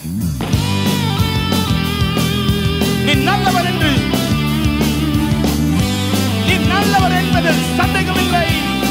நீ நல்லவர் என்று நீ நல்லவர் என்பதில் சந்தேகமில்லை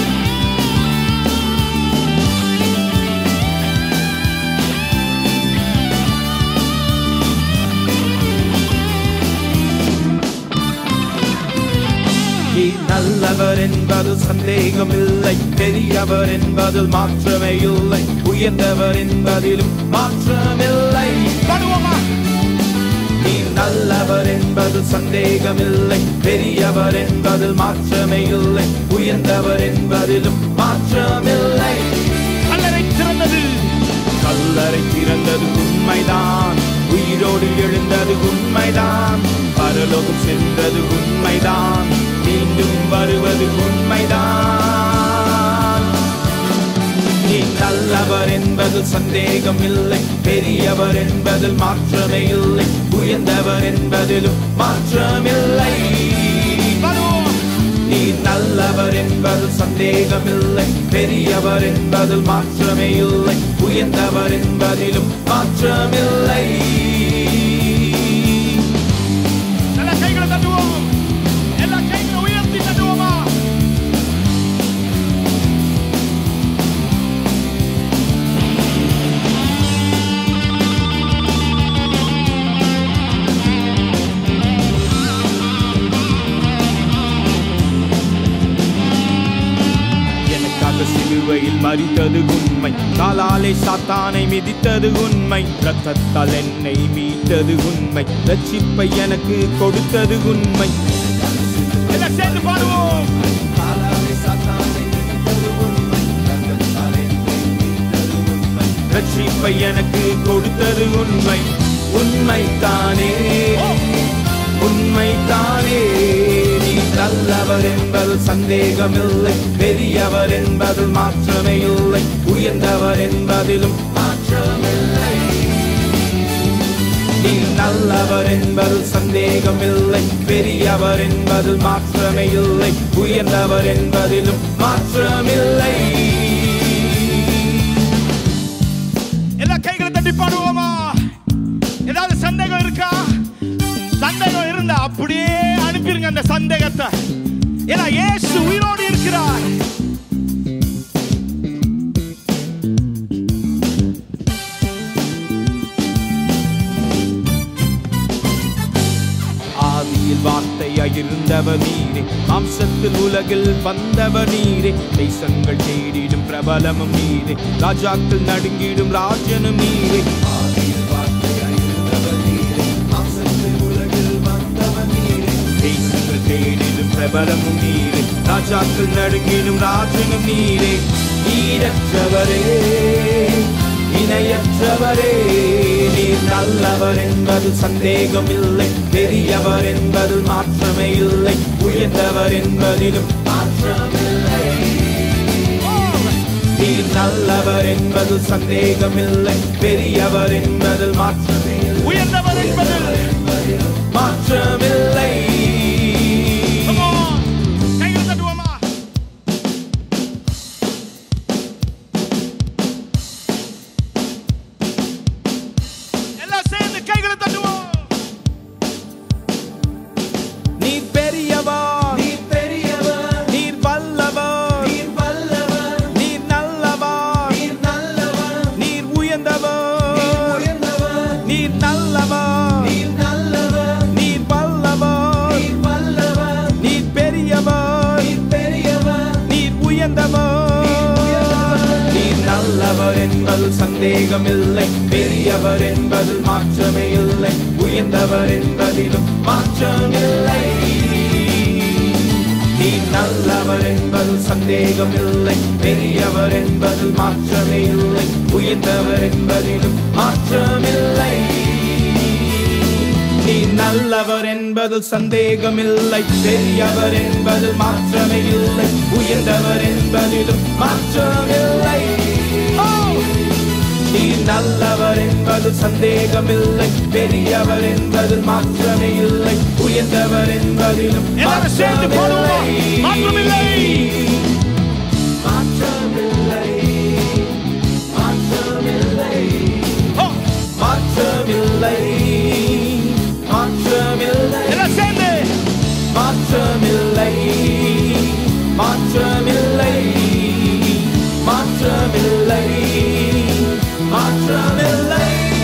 நீ நல்லவர் என்பது சந்தேகமில்லை பெரியவர் என்பதில் மாற்றமே இல்லை உயர்ந்தவர் என்பதிலும் மாற்றமில்லை பாடுவோமா நீ நல்லவர் என்பது சந்தேகமில்லை பெரியவர் என்பதில் மாற்றமே இல்லை உயர்ந்தவர் என்பதிலும் மாற்றமில்லை கல்லறை திறந்தது கல்லறை திறந்தது உண்மைதான் உயிரோடு எழுந்தது உண்மைதான் பரலோகம் சென்றது உண்மைதான் மீண்டும் வருவது உண்மைதான் நீ நல்லவர் என்பது சந்தேகம் இல்லை பெரியவர் என்பதில் மாற்றமே இல்லை உயர்ந்தவர் என்பதிலும் மாற்றமில்லை பாடுவோம் நீ நல்லவர் என்பது சந்தேகமில்லை பெரியவர் என்பதில் மாற்றமே இல்லை உயர்ந்தவர் என்பதிலும் மாற்றமில்லை எல்லா கைகளை தட்டுவோம் எல்லா கைகளை உயர்த்தி தட்டுவோமா எனக்காக சிலுவையில் மறித்தது உண்மை காலாலே சாத்தானை மிதித்தது உண்மை ரத்தத்தால் என்னை மீட்டது உண்மை ரட்சிப்பை எனக்கு கொடுத்தது உண்மை எல்லாம் சேர்ந்து பாடுவோம் காலாலே சாத்தானை மிதித்தது உண்மை ரத்தத்தால் என்னை மீட்டது உண்மை ரட்சிப்பை எனக்கு கொடுத்தது உண்மை உண்மைத்தானே உண்மைத்தானே நீ நல்லவர் என்பது சந்தேகமில்லை பெரியவர் என்பதில் மாற்றமே இல்லை உயர்ந்தவர் என்பதிலும் மாற்றமில்லை நீ நல்லவர் என்பது சந்தேகமில்லை பெரியவர் என்பதில் மாற்றமே இல்லை உயர்ந்தவர் என்பதிலும் மாற்றமில்லை எல்லா கைகளை தட்டி பாடுவோமா ஏதாவது சந்தேகம் இருக்கா சந்தேகம் இருந்தா அப்படியே அனுப்பிருங்க அந்த சந்தேகத்தை ஏன்னா இயேசு உயிரோடு இருக்கிறார் ஆதியில் வார்த்தையாய் இருந்தவர் நீரே மாம்சத்தில் உலகில் வந்தவர் நீரே தேசங்கள் தேடிடும் பிரபலமும் நீரே ராஜாக்கள் நடுங்கிடும் ராஜனும் நீரே ஆதியில் வார்த்தையாய் இருந்தவர் நீரே மாம்சத்தில் உலகில் வந்தவர் நீரே தேசங்கள் தேடிடும் பிரபலமும் நீரே ராஜாக்கள் நடுங்கிடும் ராஜனும் நீரே நீரற்றவரே இணையற்றவரே நீர் நல்லவர் என்பது சந்தேகமில்லை பெரியவர் என்பது மாற்றமே இல்லை உயர்ந்தவர் என்பதிலும் மாற்றமில்லை நீர் நல்லவர் என்பது சந்தேகமில்லை பெரியவர் என்பதில் மாற்றமே இல்லை உயர்ந்தவர் என்பதில் மாற்றமில்லை Come on. கைகளை தட்டுவோமா எல்லாம் சேர்ந்து கைகளை தட்டுவோம் நீ பெரியவர் நீ பெரியவர் நீர் வல்லவர் நீர் வல்லவர் நீர் நல்லவர் நீர் நல்லவர் நீர் உயர்ந்தவர் உயர்ந்தவர் நீர் நல்லவர் நீர் நல்லவர் நீர் வல்லவர் நீர் வல்லவர் நீர் பெரியவர் நீர் பெரியவர் நீர் உயர்ந்தவர் நீர் நல்லவர் என்பது சந்தேகமில்லை பெரியவர் என்பதில் மாற்றமே இல்லை உயர்ந்தவர் என்பதிலும் மாற்றமில்லை நீ நல்லவர் என்பது சந்தேகமில்லை பெரியவர் என்பதில் மாற்றமே இல்லை உயர்ந்தவர் என்பதிலும் மாற்றமில்லை நீ நல்லவர் என்பதில் சந்தேகமில்லை பெரியவர் என்பதில் மாற்றமே இல்லை உயர்ந்தவர் என்பதிலும் மாற்றமில்லை நீ நல்லவர் என்பது சந்தேகமில்லை பெரியவர் என்பதில் மாற்றமே இல்லை உயர்ந்தவர் என்பதிலும் எல்லாரும் சேர்ந்து பாடுவோம் மாற்றமில்லை மாற்றமில்லை மாற்றமில்லை ஓ, மாற்றமில்லை மாற்றமில்லை